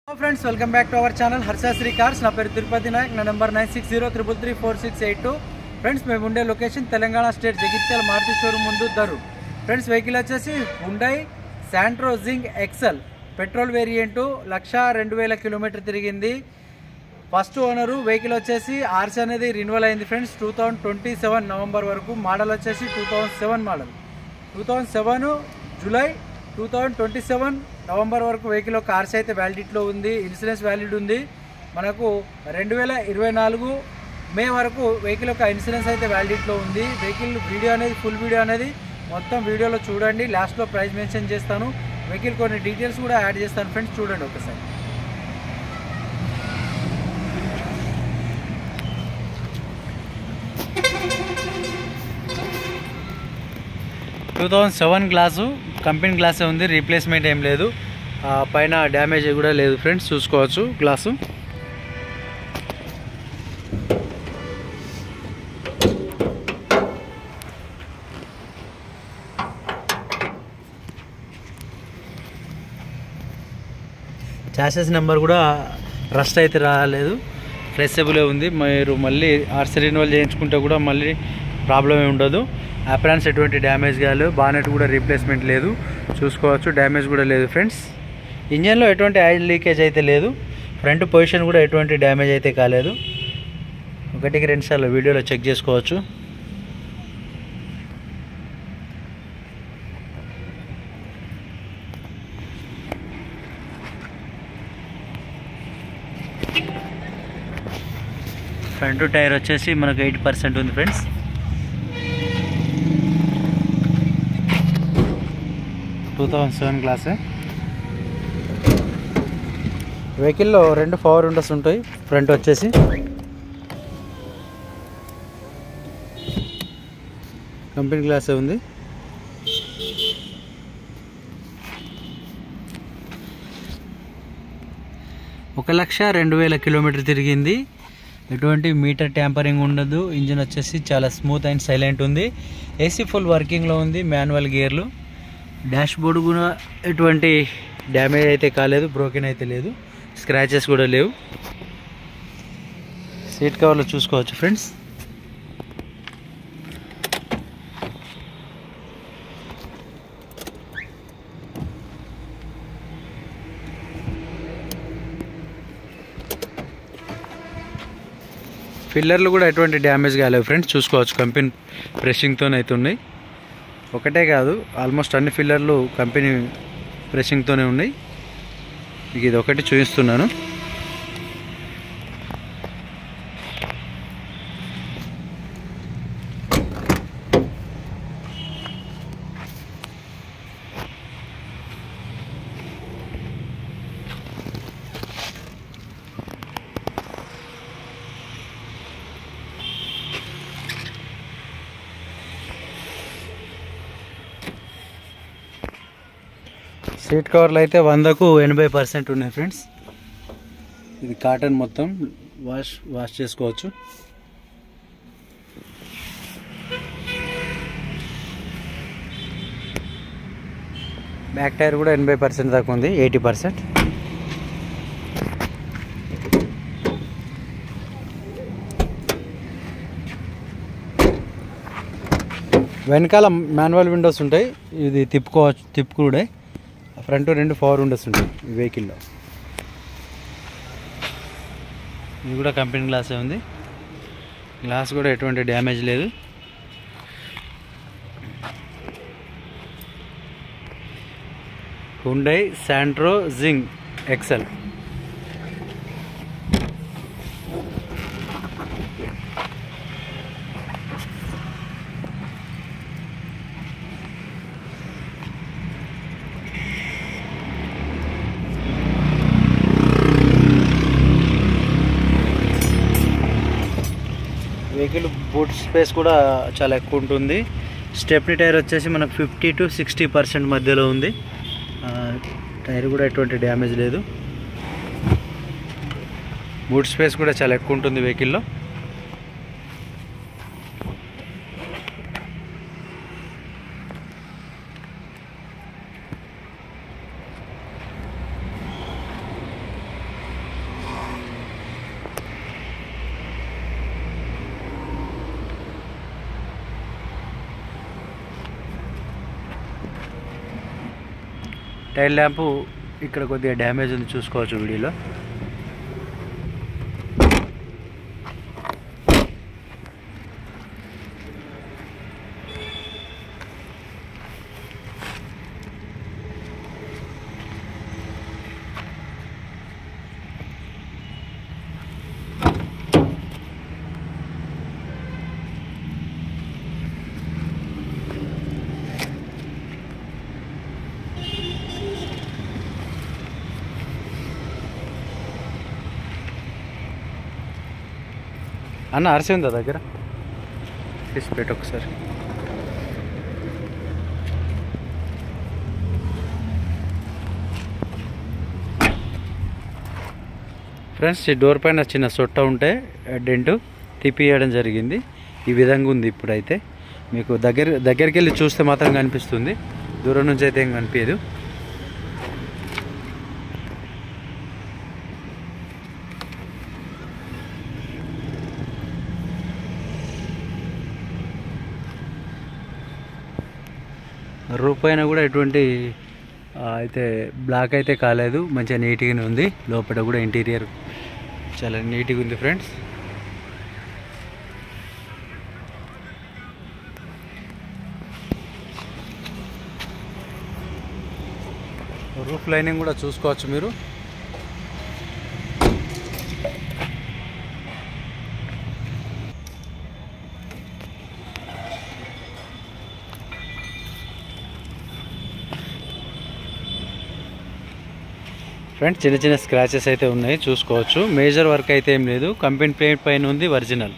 friends welcome back to our channel Harshasri cars నా పేరు తిరుపతి నాయక్ నా number nine six zero triple three four six eight two friends మేము ఉండే location Telangana state Jagtial Maruti showroom ముందు దరు ఫ్రెండ్స్ వెహికల్ వచ్చేసి Hyundai Santro Xing XL petrol variant lakh రెండు వేల కిలోమీటర్ తిరిగింది ఫస్ట్ ఓనరు వెహికల్ వచ్చేసి ఆర్సీ అనేది రిన్యువల్ అయింది friends two thousand twenty seven November వరకు మోడల్ వచ్చేసి two thousand seven model two thousand seven July two thousand twenty seven November వరకు vehicle ఒక ఆర్సీ అయితే వ్యాలిడిటీలో ఉంది ఇన్సూరెన్స్ వ్యాలిడ్ ఉంది మనకు రెండు వేల ఇరవై నాలుగు మే వరకు వెహికల్ యొక్క ఇన్సూరెన్స్ అయితే వ్యాలిడిటీలో ఉంది వెహికల్ వీడియో అనేది ఫుల్ వీడియో అనేది మొత్తం వీడియోలో చూడండి లాస్ట్లో ప్రైస్ మెన్షన్ చేస్తాను వెహికల్ కొన్ని డీటెయిల్స్ కూడా యాడ్ చేస్తాను ఫ్రెండ్స్ చూడండి ఒకసారి two thousand seven glass company గ్లాసే ఉంది రీప్లేస్మెంట్ ఏం లేదు ఆ, పైన డ్యామేజ్ కూడా లేదు ఫ్రెండ్స్ చూసుకోవచ్చు గ్లాసు చాసెస్ నెంబర్ కూడా రస్ట్ అయితే రాలేదు ఫ్లెక్సిబులే ఉంది మీరు మళ్ళీ ఆర్సీ రెన్యువల్ చేయించుకుంటే కూడా మళ్ళీ ప్రాబ్లం ఏమి ఉండదు అప్రాన్స్ ఎటువంటి డ్యామేజ్ కాలేదు బానెట్ కూడా రీప్లేస్మెంట్ లేదు చూసుకోవచ్చు డ్యామేజ్ కూడా లేదు ఫ్రెండ్స్ ఇంజన్లో ఎటువంటి ఆయిల్ లీకేజ్ అయితే లేదు ఫ్రంట్ పొజిషన్ కూడా ఎటువంటి డ్యామేజ్ అయితే కాలేదు ఒకటికి రెండు సార్లు వీడియోలో చెక్ చేసుకోవచ్చు ఫ్రంట్ టైర్ వచ్చేసి మనకు ఎయిట్ పర్సెంట్ ఉంది friends two thousand seven class వెహికల్లో రెండు పవర్ విండోస్ ఉంటాయి ఫ్రంట్ వచ్చేసి కంపెనీ గ్లాసే ఉంది ఒక లక్ష రెండు వేల కిలోమీటర్ తిరిగింది ఎటువంటి మీటర్ ట్యాంపరింగ్ ఉండదు ఇంజిన్ వచ్చేసి చాలా స్మూత్ అండ్ సైలెంట్ ఉంది ఏసీ ఫుల్ వర్కింగ్లో ఉంది మాన్యువల్ గేర్లు డాష్ బోర్డు కూడా ఎటువంటి డ్యామేజ్ అయితే కాలేదు బ్రోకెన్ అయితే లేదు స్క్రాచెస్ కూడా లేవు సీట్ కవర్లు చూసుకోవచ్చు ఫ్రెండ్స్ ఫిల్లర్లు కూడా ఎటువంటి డ్యామేజ్ కాలేవు ఫ్రెండ్స్ చూసుకోవచ్చు కంపెనీ ప్రెషింగ్తో అయితే ఉన్నాయి ఒకటే కాదు ఆల్మోస్ట్ అన్ని ఫిల్లర్లు కంపెనీ ప్రెషింగ్తోనే ఉన్నాయి మీకు ఇది ఒకటి చూపిస్తున్నాను సీట్ కవర్లు అయితే వందకు ఎనభై పర్సెంట్ ఉన్నాయి ఫ్రెండ్స్ ఇది కాటన్ మొత్తం వాష్ వాష్ చేసుకోవచ్చు బ్యాక్ టైర్ కూడా ఎనభై పర్సెంట్ దాకా ఉంది ఎయిటీ పర్సెంట్ వెనకాల మాన్యువల్ విండోస్ ఉంటాయి ఇది తిప్పుకోవచ్చు తిప్పుకుడే ఫ్రంట్ రెండు పవర్ విండోస్ ఉంటాయి ఈ వెహికల్లో ఇది కూడా కంపెనీ గ్లాసే ఉంది గ్లాస్ కూడా ఎటువంటి డ్యామేజ్ లేదు Hyundai Santro Xing XL vehicle boot space కూడా చాలా ఎక్కువ ఉంటుంది స్టెప్నీ టైర్ వచ్చేసి మనకు ఫిఫ్టీ టు సిక్స్టీ పర్సెంట్ మధ్యలో ఉంది ఆ, టైర్ కూడా ఎటువంటి డ్యామేజ్ లేదు బూట్ స్పేస్ కూడా చాలా ఎక్కువ ఉంటుంది వెహికల్లో టైల్ ల్యాంపు ఇక్కడ కొద్దిగా డ్యామేజ్ ఉంది చూసుకోవచ్చు వీడియోలో అన్న అరిసి ఉందా దగ్గర తీసి పెట్టు ఒకసారి ఫ్రెండ్స్ ఈ డోర్ పైన చిన్న సొట్ట ఉంటే డెంటు తిప్పియడం జరిగింది ఈ విధంగా ఉంది ఇప్పుడైతే మీకు దగ్గర దగ్గరికి వెళ్ళి చూస్తే మాత్రం కనిపిస్తుంది దూరం నుంచి అయితే ఏం కనిపించదు రూప్ పైన కూడా ఎటువంటి ఆ, అయితే బ్లాక్ అయితే కాలేదు మంచిగా నీట్గానే ఉంది లోపల కూడా ఇంటీరియర్ చాలా నీట్గా ఉంది ఫ్రెండ్స్ రూఫ్ లైనింగ్ కూడా చూసుకోవచ్చు మీరు ఫ్రెండ్స్ చిన్న చిన్న స్క్రాచెస్ అయితే ఉన్నాయి చూసుకోవచ్చు మేజర్ వర్క్ అయితే ఏం లేదు కంపెనీ పెయింట్ పైన ఉంది original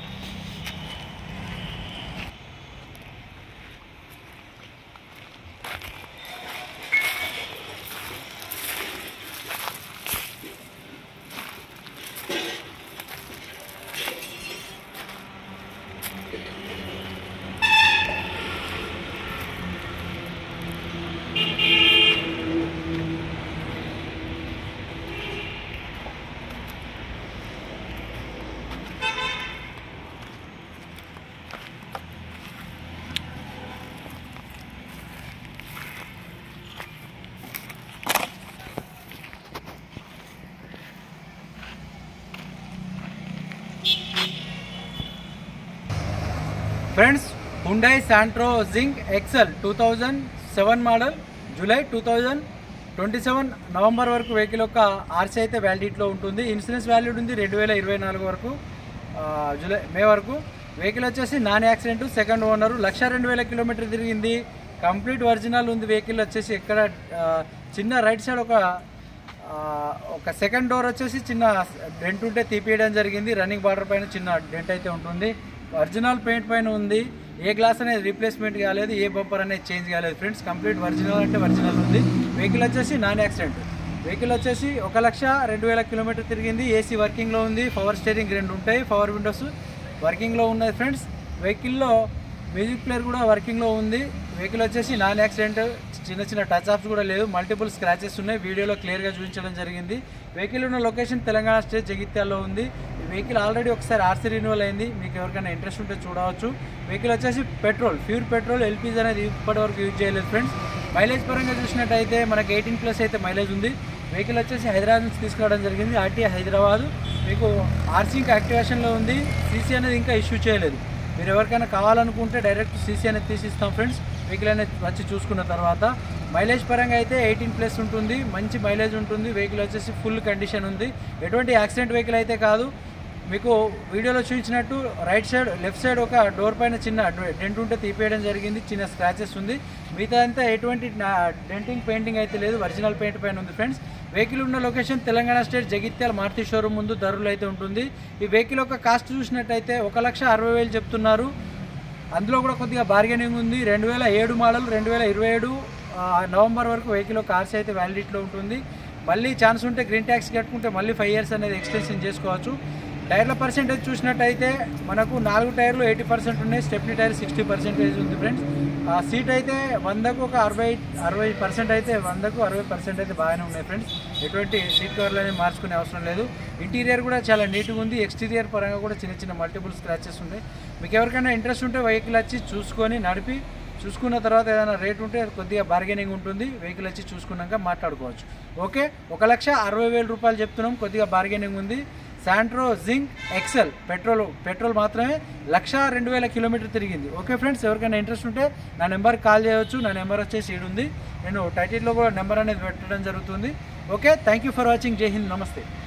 friends Hyundai Santro Xing XL two thousand seven model July two thousand twenty seven November వరకు వెహికల్ యొక్క ఆర్సీ అయితే వ్యాలిడిటీలో ఉంటుంది ఇన్సూరెన్స్ వ్యాలిడ్ ఉంది రెండు వేల ఇరవై నాలుగు వరకు ఆ, జూలై మే వరకు వెహికల్ వచ్చేసి non accident second owner lakh రెండు వేల కిలోమీటర్ తిరిగింది కంప్లీట్ ఒరిజినల్ ఉంది వెహికల్ వచ్చేసి ఎక్కడ ఆ, చిన్న రైట్ సైడ్ ఒక ఆ, ఒక సెకండ్ డోర్ వచ్చేసి చిన్న డెంట్ ఉంటే తీపియడం జరిగింది రన్నింగ్ బార్డర్ పైన చిన్న డెంట్ అయితే ఉంటుంది ఒరిజినల్ పెయింట్ పైన ఉంది ఏ గ్లాస్ అనేది రీప్లేస్మెంట్ కాలేదు ఏ బంపర్ అనేది చేంజ్ కాలేదు ఫ్రెండ్స్ కంప్లీట్ ఒరిజినల్ అంటే ఒరిజినల్ ఉంది వెహికల్ వచ్చేసి నాన్ యాక్సిడెంట్ వెహికల్ వచ్చేసి ఒక లక్ష రెండు వేల కిలోమీటర్ తిరిగింది ఏసీ వర్కింగ్లో ఉంది పవర్ స్టీరింగ్ రెండు ఉంటాయి పవర్ విండోస్ వర్కింగ్లో ఉన్నది ఫ్రెండ్స్ వెహికల్లో మ్యూజిక్ ప్లేయర్ కూడా వర్కింగ్లో ఉంది వెహికల్ వచ్చేసి నాన్ యాక్సిడెంట్ చిన్న చిన్న టచ్ అప్స్ కూడా లేవు మల్టిపుల్ స్క్రాచెస్ ఉన్నాయి వీడియోలో క్లియర్గా చూపించడం జరిగింది వెహికల్ ఉన్న లొకేషన్ తెలంగాణ స్టేట్ జగిత్యాల్లో ఉంది ఈ వెహికల్ ఆల్రెడీ ఒకసారి ఆర్సీ రెన్యువల్ అయింది మీకు ఎవరికైనా ఇంట్రెస్ట్ ఉంటే చూడవచ్చు వెహికల్ వచ్చేసి పెట్రోల్ ప్యూర్ పెట్రోల్ ఎల్పీజీ అనేది ఇప్పటివరకు యూజ్ చేయలేదు ఫ్రెండ్స్ మైలేజ్ పరంగా చూసినట్టయితే మనకి ఎయిటీన్ ప్లస్ అయితే మైలేజ్ ఉంది వెహికల్ వచ్చేసి హైదరాబాద్ నుంచి తీసుకురావడం జరిగింది ఆర్టీఐ హైదరాబాద్ మీకు ఆర్సీ ఇంకా యాక్టివేషన్లో ఉంది సీసీ అనేది ఇంకా ఇష్యూ చేయలేదు మీరు ఎవరికైనా కావాలనుకుంటే డైరెక్ట్ సీసీ అనేది తీసిస్తాం ఫ్రెండ్స్ వెహికల్ అనేది వచ్చి చూసుకున్న తర్వాత మైలేజ్ పరంగా అయితే ఎయిటీన్ ప్లస్ ఉంటుంది మంచి మైలేజ్ ఉంటుంది వెహికల్ వచ్చేసి ఫుల్ కండిషన్ ఉంది ఎటువంటి యాక్సిడెంట్ వెహికల్ అయితే కాదు మీకు వీడియోలో చూపించినట్టు రైట్ సైడ్ లెఫ్ట్ సైడ్ ఒక డోర్ పైన చిన్న డెంట్ ఉంటే తీపేయడం జరిగింది చిన్న స్క్రాచెస్ ఉంది మిగతా అంతా ఎటువంటి డెంటింగ్ పెయింటింగ్ అయితే లేదు ఒరిజినల్ పెయింట్ పైన ఉంది ఫ్రెండ్స్ వెహికల్ ఉన్న location Telangana state Jagtial Maruti showroom ముందు ధరలు అయితే ఉంటుంది ఈ వెహికల్ యొక్క కాస్ట్ చూసినట్టయితే ఒక లక్ష అరవై వేలు చెప్తున్నారు అందులో కూడా కొద్దిగా బార్గెనింగ్ ఉంది రెండు వేల ఏడు మోడల్ రెండు వేల ఇరవై ఏడు ఆ, నవంబర్ వరకు వెహికల్ కార్స్ అయితే వ్యాలిడిటీలో ఉంటుంది మళ్ళీ ఛాన్స్ ఉంటే గ్రీన్ ట్యాక్స్ కట్టుకుంటే మళ్ళీ ఫైవ్ ఇయర్స్ అనేది ఎక్స్టెన్షన్ చేసుకోవచ్చు టైర్ల పర్సెంటేజ్ చూసినట్టయితే మనకు నాలుగు టైర్లు ఎయిటీ పర్సెంట్ ఉన్నాయి స్టెప్నీ టైర్ సిక్స్టీ పర్సెంటేజ్ ఉంది ఫ్రెండ్స్ ఆ సీట్ అయితే వందకు ఒక అరవై అరవై పర్సెంట్ అయితే వందకు అరవై పర్సెంట్ అయితే బాగానే ఉన్నాయి ఫ్రెండ్స్ ఎటువంటి సీట్ కవర్లు అనేది మార్చుకునే అవసరం లేదు ఇంటీరియర్ కూడా చాలా నీట్గా ఉంది ఎక్స్టీరియర్ పరంగా కూడా చిన్న చిన్న మల్టిపుల్ స్క్రాచెస్ ఉన్నాయి మీకు ఎవరికైనా ఇంట్రెస్ట్ ఉంటే వెహికల్ వచ్చి చూసుకొని నడిపి చూసుకున్న తర్వాత ఏదైనా రేట్ ఉంటే కొద్దిగా బార్గెనింగ్ ఉంటుంది వెహికల్ వచ్చి చూసుకున్నాక మాట్లాడుకోవచ్చు ఓకే ఒక లక్ష అరవై వేల రూపాయలు చెప్తున్నాం కొద్దిగా బార్గెనింగ్ ఉంది Santro Xing XL petrol petrol మాత్రమే లక్ష రెండు వేల కిలోమీటర్ తిరిగింది ఓకే ఫ్రెండ్స్ ఎవరికైనా ఇంట్రెస్ట్ ఉంటే నా నెంబర్కి కాల్ చేయవచ్చు నా నెంబర్ వచ్చేసి ఈడు ఉంది నేను టైటిల్లో కూడా నెంబర్ అనేది పెట్టడం జరుగుతుంది okay thank you for watching Jai Hind నమస్తే